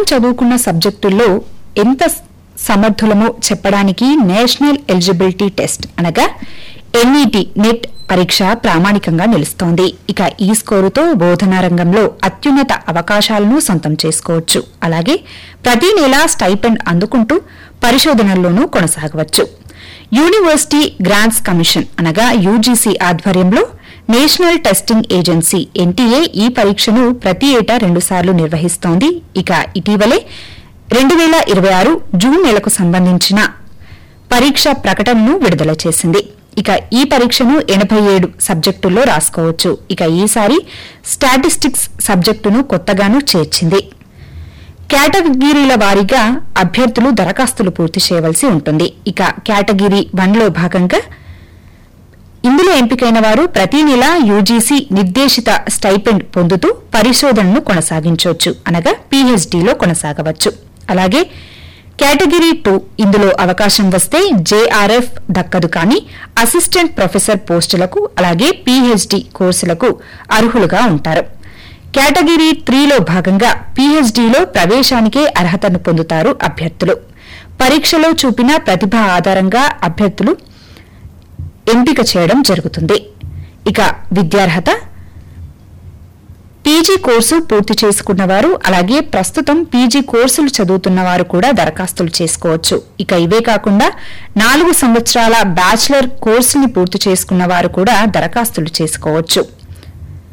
చదువుకున్న సబ్జెక్టుల్లో ఎంత సమర్థులమో చెప్పడానికి నేషనల్ ఎలిజిబిలిటీ టెస్ట్ అనగా ఎన్ఈటి నెట్ పరీక్ష ప్రామాణికంగా నిలుస్తోంది ఇక ఈ స్కోరుతో బోధనా రంగంలో అత్యున్నత అవకాశాలను సొంతం చేసుకోవచ్చు అలాగే ప్రతి నెల స్టైపెండ్ అందుకుంటూ పరిశోధనల్లోనూ కొనసాగవచ్చు యూనివర్సిటీ గ్రాంట్స్ కమిషన్ అనగా యూజీసీ ఆధ్వర్యంలో నేషనల్ టెస్టింగ్ ఏజెన్సీ ఎన్టీఏ ఈ పరీక్షను ప్రతి ఏటా రెండుసార్లు నిర్వహిస్తోంది ఇక ఇటీవలే రెండు వేల ఇరవై ఆరు జూన్ నెలకు సంబంధించిన పరీక్ష ప్రకటనను విడుదల చేసింది ఇక ఈ పరీక్షను ఎనభై ఏడు సబ్జెక్టుల్లో రాసుకోవచ్చు ఇక ఈసారి స్టాటిస్టిక్స్ సబ్జెక్టును కొత్తగాను చేర్చింది కేటగిరీల వారీగా అభ్యర్థులు దరఖాస్తులు పూర్తి చేయవలసి ఉంటుంది ఇక కేటగిరీ వన్లో భాగంగా ఇందులో ఎంపికైన వారు ప్రతి నెల యూజీసీ నిర్దేశిత స్టైపెండ్ పొందుతూ పరిశోధనను కొనసాగించవచ్చు అనగా పీహెచ్డీలో కొనసాగవచ్చు అలాగే కేటగిరీ టూ ఇందులో అవకాశం వస్తే జేఆర్ఎఫ్ దక్కదు కానీ అసిస్టెంట్ ప్రొఫెసర్ పోస్టులకు అలాగే పీహెచ్డీ కోర్సులకు అర్హులుగా ఉంటారు కేటగిరీ త్రీలో భాగంగా పీహెచ్డీలో ప్రవేశానికే అర్హతను పొందుతారు అభ్యర్థులు పరీక్షలో చూపిన ప్రతిభ ఆధారంగా అభ్యర్థులు ఎంపిక చేయడం జరుగుతుంది ఇక విద్యార్హత పీజీ కోర్సు పూర్తి చేసుకున్న వారు అలాగే ప్రస్తుతం పీజీ కోర్సులు చదువుతున్న వారు కూడా దరఖాస్తులు చేసుకోవచ్చు ఇక ఇవే కాకుండా నాలుగు సంవత్సరాల బ్యాచిలర్ కోర్సుని పూర్తి చేసుకున్న వారు కూడా దరఖాస్తులు చేసుకోవచ్చు